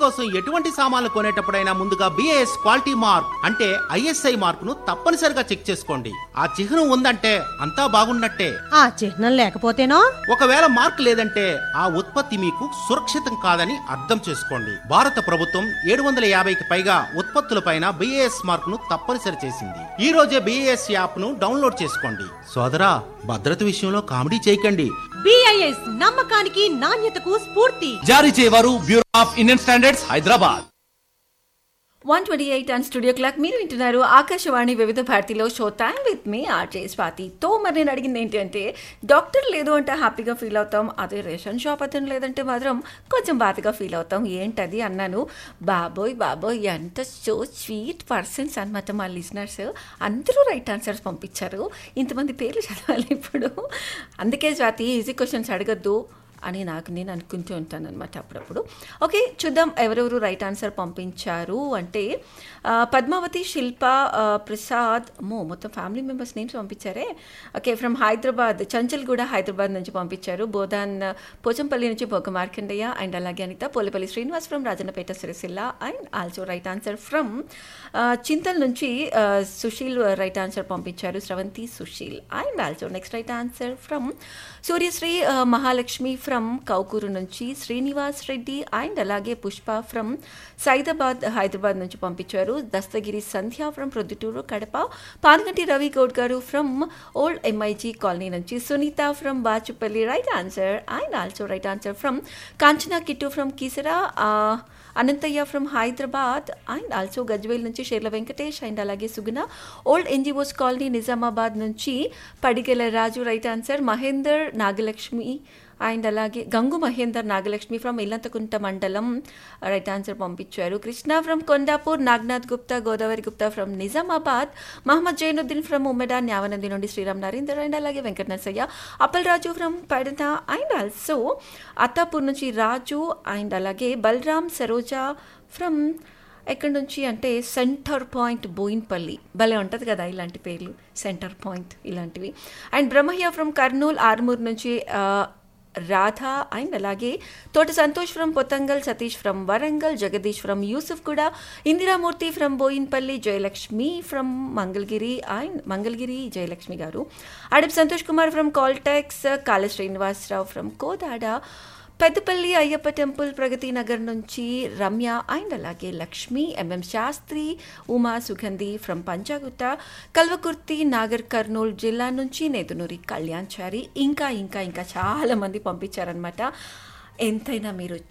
మీకోసం ఎటువంటి సామాన్లు కొనేటప్పుడైనా ముందుగా బిఏఎస్ క్వాలిటీ మార్క్ అంటే ఐఎస్ఐ మార్క్ ను తప్పనిసరిగా చెక్ చేసుకోండి ఆ చిహ్నం ఉందంటే అంతా బాగున్నట్టే ఆ చిహ్నం లేకపోతేనో ఒకవేళ మార్క్ లేదంటే ఆ ఉత్పత్తి మీకు సురక్షితం కాదని అర్థం చేసుకోండి భారత ప్రభుత్వం ఏడు వందల యాభైకి పైగా ఉత్పత్తులపైన బిఏఎస్ మార్క్ ను తప్పనిసరి చేసింది ఈ రోజే బిఏఎస్ యాప్ ను డౌన్లోడ్ చేసుకోండి సోదరా భద్రత విషయంలో కామెడీ చేయకండి బిఐఎస్ నమ్మకానికి నాణ్యతకు స్ఫూర్తి జారీ చేయవారు Bureau of Indian Standards Hyderabad one twenty eight and studio clock మీరు వింటున్నారు ఆకాశవాణి వివిధ భారతిలో show time with me RJ స్వాతితో మరి నేను అడిగింది ఏంటి అంటే డాక్టర్ లేదు అంటే హ్యాపీగా ఫీల్ అవుతాం అదే రేషన్ షాప్ అతను లేదంటే మాత్రం కొంచెం బాధగా ఫీల్ అవుతాం ఏంటది అన్నాను బాబోయ్ బాబోయ్ ఎంత సో స్వీట్ పర్సన్స్ అనమాట మా లిజనర్స్ అందరూ రైట్ ఆన్సర్స్ పంపించారు ఇంతమంది పేర్లు చదవాలి ఇప్పుడు అందుకే స్వాతి ఈజీ క్వశ్చన్స్ అడగద్దు అని నాకు నేను అనుకుంటూ ఉంటాను అనమాట అప్పుడప్పుడు ఓకే చూద్దాం ఎవరెవరు రైట్ ఆన్సర్ పంపించారు అంటే ఆ, పద్మావతి శిల్ప ఆ, ప్రసాద్ మో మొత్తం ఫ్యామిలీ మెంబర్స్ నేమ్స్ పంపించారే ఓకే ఫ్రమ్ హైదరాబాద్ చంచల్గూడ హైదరాబాద్ నుంచి పంపించారు బోధాన్ పోచంపల్లి నుంచి బొగ్గ మార్కండయ్య అండ్ అలాగే Anitha Polepally Srinivas from Rajannapet Sircilla and also right answer from Chintal నుంచి ఆ, సుశీల్ రైట్ ఆన్సర్ పంపించారు Sravanthi Sushil and also next right answer from Suryasri ఆ, మహాలక్ష్మి ఫ్రమ్ కౌకూరు నుంచి శ్రీనివాస్ రెడ్డి అండ్ అలాగే పుష్ప ఫ్రమ్ సైదాబాద్ హైదరాబాద్ నుంచి పంపించారు Dastagiri Sandhya from Proddatur Kadapa Panaganti Ravi Goud garu from old MIG colony నుంచి Sunitha from Bachupally right answer and also right answer from Kanchana Kittu from Keesara Ananthayya from Hyderabad and also Gajwel నుంచి షేర్ల వెంకటేష్ అండ్ అలాగే Suguna old NGOs colony Nizamabad నుంచి Padigela Raju right answer Mahender Nagalakshmi and అలాగే గంగు మహేందర్ నాగలక్ష్మి ఫ్రమ్ ఇల్లంతకుంట మండలం రైట్ ఆన్సర్ పంపించారు Krishna from Kondapur Nagnath Gupta Godavari Gupta from Nizamabad Mohammed Zainuddin from Umeda Nyavanandi నుండి శ్రీరామ్ నరేందర్ అండ్ అలాగే Venkata Narasayya Appal Raju from Padana and also Attapur నుంచి రాజు అండ్ అలాగే బలరామ్ సరోజా ఫ్రమ్ ఎక్కడి నుంచి అంటే సెంటర్ పాయింట్ బోయిన్పల్లి భలే ఉంటుంది కదా ఇలాంటి పేర్లు సెంటర్ పాయింట్ ఇలాంటివి అండ్ బ్రహ్మయ్య ఫ్రమ్ కర్నూల్ ఆర్మూర్ నుంచి ఆ, రాధ అండ్ అలాగే తోటి Santosh from Pothangal Satish from Warangal Jagadish from Yusuf కూడా Indiramurthy from Boinpally Jayalakshmi from Mangalagiri and Mangalagiri Jayalakshmi garu Adap Santosh Kumar from Caltex Kala Srinivasarao from Kodada Peddapalli Ayyappa temple Pragathi Nagar నుంచి రమ్య అండ్ అలాగే లక్ష్మి ఎంఎం శాస్త్రి ఉమా సుగంధి ఫ్రమ్ పంచాగుట్ట కల్వకుర్తి నాగర్ కర్నూల్ జిల్లా నుంచి నేదునూరి కళ్యాణ్చారి ఇంకా ఇంకా ఇంకా చాలా మంది పంపించారనమాట ఎంతైనా మీరు